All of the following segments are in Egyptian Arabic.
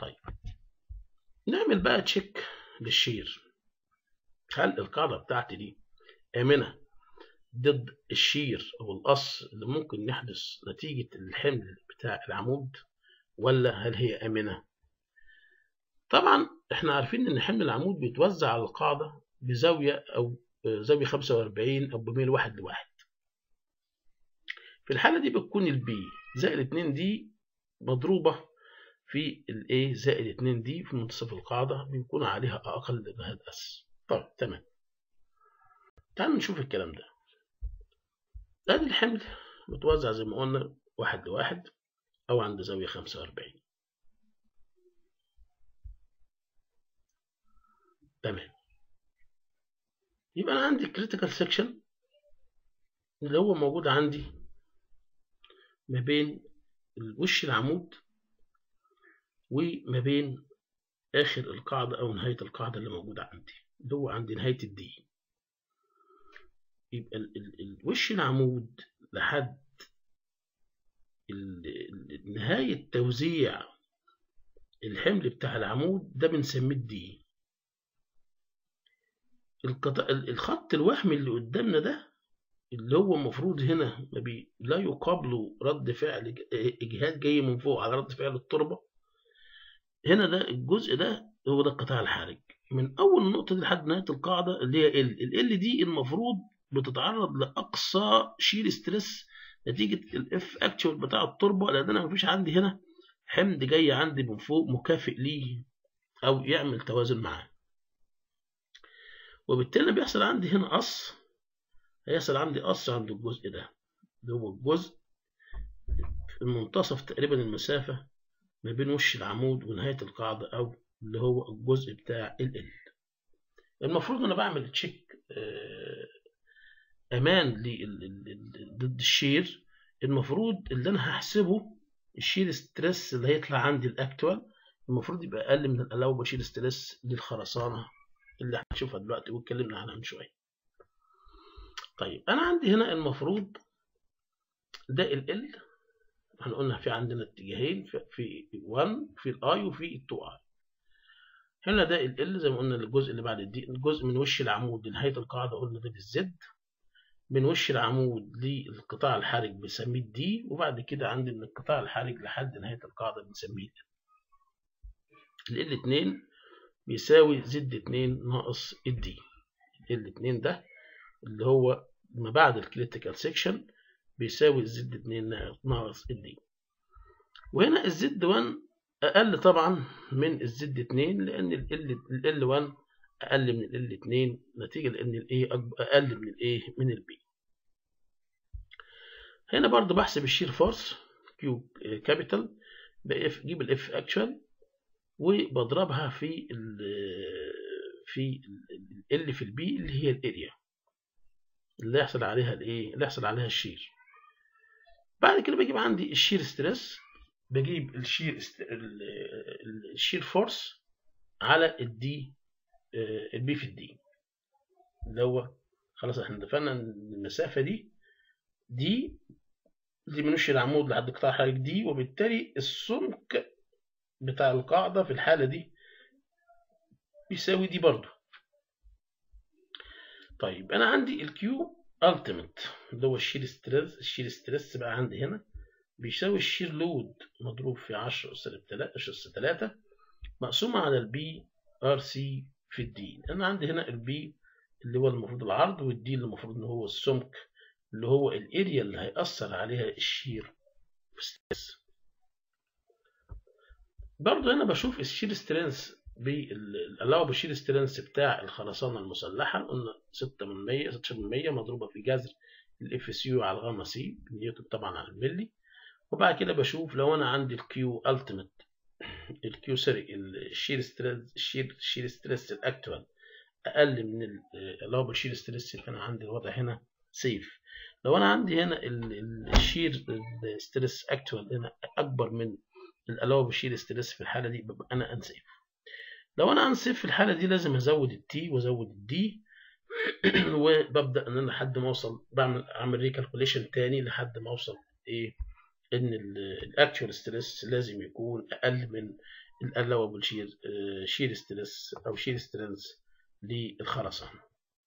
طيب نعمل بقى تشيك للشير هل القاعدة بتاعتي دي آمنة ضد الشير أو القص اللي ممكن يحدث نتيجة الحمل بتاع العمود ولا هل هي آمنة؟ طبعا احنا عارفين ان حمل العمود بيتوزع على القاعدة بزاوية أو زاوية 45 أو بميل واحد لواحد في الحالة دي بتكون البي زائد 2 دي مضروبة في الايه زائد 2 دي في منتصف القاعدة بيكون عليها أقل جهد أس طيب تمام تعالوا نشوف الكلام ده ادي الحمل متوزع زي ما قلنا واحد لواحد أو عند زاوية 45 تمام يبقى أنا عندي critical section اللي هو موجود عندي ما بين وش العمود وما بين آخر القاعدة أو نهاية القاعدة اللي موجودة عندي اللي هو عند نهاية الدي يبقى ال ال ال وش العمود لحد نهاية توزيع الحمل بتاع العمود ده بنسميه الدي الخط الوهمي اللي قدامنا ده اللي هو المفروض هنا ما بي لا يقابله رد فعل اجهاد جاي من فوق على رد فعل التربه هنا ده الجزء ده هو ده القطاع الحرج من اول النقطه دي لحد نهايه القاعده اللي هي ال ال دي المفروض بتتعرض لاقصى شيل ستريس نتيجه الاف اكتشوال بتاع التربه لان انا مفيش عندي هنا حمض جاي عندي من فوق مكافئ ليه او يعمل توازن معاه وبالتالي بيحصل عندي هنا قص هيحصل عندي قص عند الجزء ده اللي هو الجزء في منتصف تقريبا المسافة ما بين وش العمود ونهاية القاعدة أو اللي هو الجزء بتاع ال ال المفروض أنا بعمل تشيك أمان ضد الشير المفروض اللي أنا هحسبه الشير ستريس اللي هيطلع عندي الأكتوال المفروض يبقى أقل من الألاوبة شير ستريس للخرسانة اللي هنشوفها دلوقتي واتكلمنا عنها من شوية طيب انا عندي هنا المفروض ده ال ال احنا قلنا في عندنا اتجاهين في 1 في الاي وفي ال 2 اي هنا ده ال ال زي ما قلنا الجزء اللي بعد الدي الجزء من وش العمود لنهايه القاعده قلنا ده بالزد من وش العمود للقطاع الحرج بنسميه الدي وبعد كده عندي من القطاع الحرج لحد نهايه القاعده بنسميه ال ال 2 بيساوي زد 2 ناقص الدي ال 2 ده اللي هو ما بعد الكريتيكال سيكشن بيساوي الزد 2 ناقص الدي وهنا الزد 1 اقل طبعا من الزد 2 لان ال ال 1 اقل من ال 2 نتيجه لان الاي اقل من الايه من البي هنا برضو بحسب الشير فورس كيو كابيتال بجيب الاف اكشوال وبضربها في ال في ال في البي اللي هي الاريا اللي يحصل عليها الايه اللي يحصل عليها الشير بعد كده بجيب عندي الشير ستريس بجيب الشير است... الشير فورس على الدي البي في الدي اللي هو خلاص احنا دفعنا المسافه دي دي دي من وش العمود لحد قطاع حرج دي وبالتالي السمك بتاع القاعده في الحاله دي بيساوي دي برضو طيب انا عندي الكيو التيميت اللي هو الشير ستريس الشير ستريس بقى عندي هنا بيساوي الشير لود مضروب في 10 اس 3 اس 3 مقسومه على البي ار سي في الدي انا عندي هنا البي اللي هو المفروض العرض والدي اللي المفروض ان هو السمك اللي هو الاريا اللي هيأثر عليها الشير ستريس برضه هنا بشوف الشير سترينث بالالاو بالشير سترينث بتاع الخرسانه المسلحه قلنا 6 من 100 16% مضروبه في جذر الاف اس يو على الغاما سي نيوتن طبعا على الملي وبعد كده بشوف لو انا عندي الكيو التيميت الكيو سوري الشير ستريس الشير الشير ستريس الاكتوال اقل من الالاو بالشير ستريس فانا عندي الوضع هنا سيف لو انا عندي هنا الشير ستريس اكتوال هنا اكبر من الالاو بالشير ستريس في الحاله دي ببقى انا انسيف لو انا انسيف في الحاله دي لازم ازود التي وازود الدي وببدا ان انا لحد ما اوصل بعمل اعمل ريكالكوليشن تاني لحد ما اوصل ايه ان الاكتوال ستريس لازم يكون اقل من الالوبل شير شير ستريس او شير سترينث للخرسانة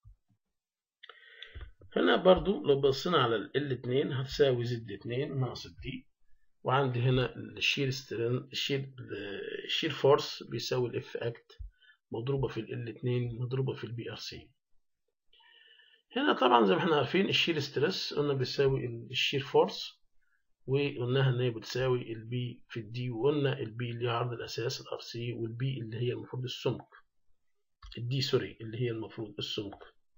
هنا برضو لو بصينا على ال 2 هتساوي زد 2 ناقص دي وعندي هنا الشير سترين الشير الشير فورس بيساوي الاف اكت مضروبة في ال 2 مضروبة في البي ار سي هنا طبعا زي ما احنا عارفين الشير ستريس قلنا بيساوي الشير فورس وقلناها ان هي بتساوي البي في الدي وقلنا البي اللي هي عرض الاساس الار سي والبي اللي هي المفروض السمك الدي سوري اللي هي المفروض السمك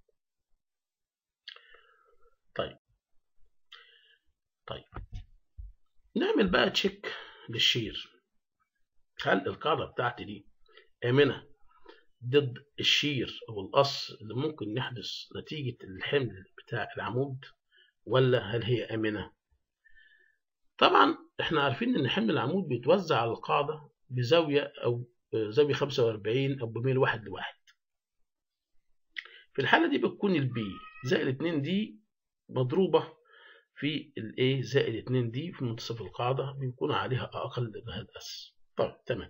طيب طيب نعمل بقى تشيك للشير هل القاعدة بتاعتي دي آمنة ضد الشير أو القص اللي ممكن يحدث نتيجة الحمل بتاع العمود ولا هل هي آمنة؟ طبعا احنا عارفين ان حمل العمود بيتوزع على القاعدة بزاوية أو زاوية 45 أو بميل واحد لواحد في الحالة دي بتكون البي زائد 2 دي مضروبة في الايه زائد 2 دي في منتصف القاعدة بيكون عليها أقل جهاد أس طيب تمام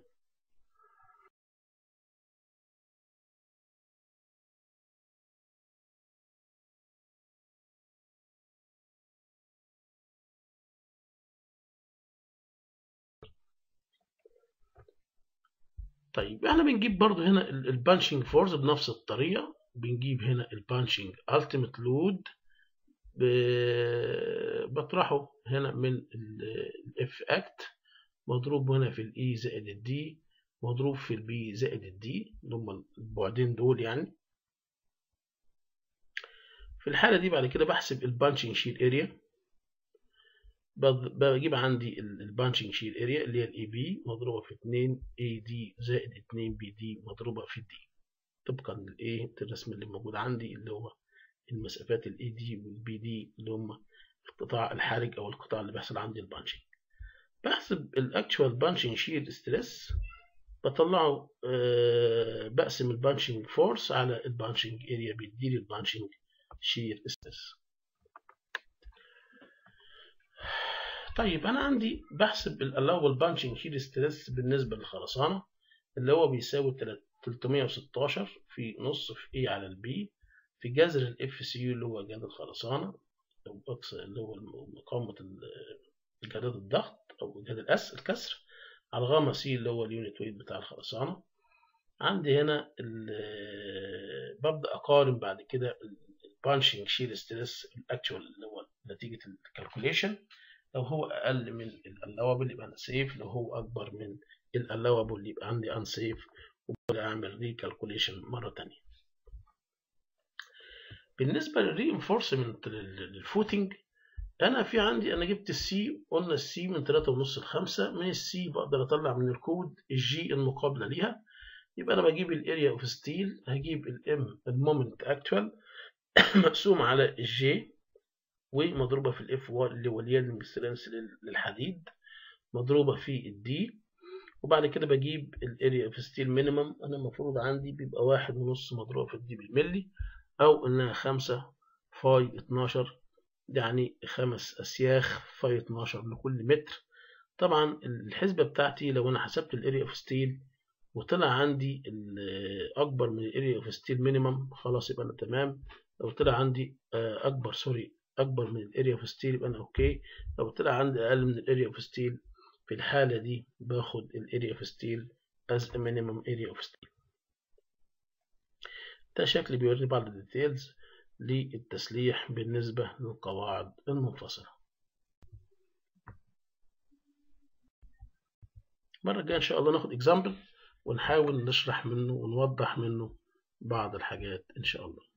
طيب احنا بنجيب برضو هنا البانشنج فورس بنفس الطريقة بنجيب هنا البانشنج التيميت لود بطرحه هنا من الاف اكت مضروب هنا في الاي زائد الدي مضروب في البي زائد الدي اللي هم البعدين دول يعني في الحالة دي بعد كده بحسب البانشنج شيل اريا بجيب عندي البانشنج شيل اريا اللي هي الاي بي مضروبة في 2 اي دي زائد 2 بي دي مضروبة في دي طبقا للايه الرسم اللي موجود عندي اللي هو المسافات الاي دي والبي دي اللي هم القطاع الحرج او القطاع اللي بيحصل عندي البانشنج بحسب الاكشوال بانشنج شير ستريس بطلعه أه بقسم البانشنج فورس على البانشنج اريا بيديلي البانشنج شير ستريس طيب انا عندي بحسب الالاوبل بانشنج شير ستريس بالنسبه للخرسانه اللي هو بيساوي 316 في نص في اي على البي في جذر الاف سي يو اللي هو جهاز الخرسانة أو أقصى اللي هو مقاومة جهاز الضغط أو جهاز الأس الكسر على غاما سي اللي هو اليونت ويت بتاع الخرسانة عندي هنا ببدأ أقارن بعد كده البانشنج شيل ستريس الأكتوال اللي هو نتيجة الكالكوليشن لو هو أقل من الألاوبل يبقى أنا سيف لو هو أكبر من الألاوبل يبقى عندي أنسيف وبدأ أعمل ري كالكوليشن مرة تانية بالنسبة للرينفورسمنت للفوتنج أنا في عندي أنا جبت السي قلنا السي من 3.5 ل 5 من السي بقدر أطلع من الكود الجي المقابلة ليها يبقى أنا بجيب الاريا اوف ستيل هجيب الام المومنت اكتوال مقسوم على الجي ومضروبة في الاف اللي هو اليلدنج سترينث للحديد مضروبة في الدي وبعد كده بجيب الاريا اوف ستيل مينيمم أنا المفروض عندي بيبقى واحد ونص مضروبة في الدي بالملي أو إنها خمسة فاي اتناشر يعني خمس أسياخ فاي اتناشر لكل متر طبعا الحسبة بتاعتي لو أنا حسبت الاريا اوف ستيل وطلع عندي أكبر من الاريا اوف ستيل مينيمم خلاص يبقى أنا تمام لو طلع عندي أكبر سوري أكبر من الاريا اوف ستيل يبقى أنا أوكي لو طلع عندي أقل من الاريا اوف ستيل في الحالة دي باخد الاريا اوف ستيل as a minimum area of steel ده شكل بيوري بعض الديتيلز للتسليح بالنسبة للقواعد المنفصلة المرة الجاية إن شاء الله ناخد إكزامبل ونحاول نشرح منه ونوضح منه بعض الحاجات إن شاء الله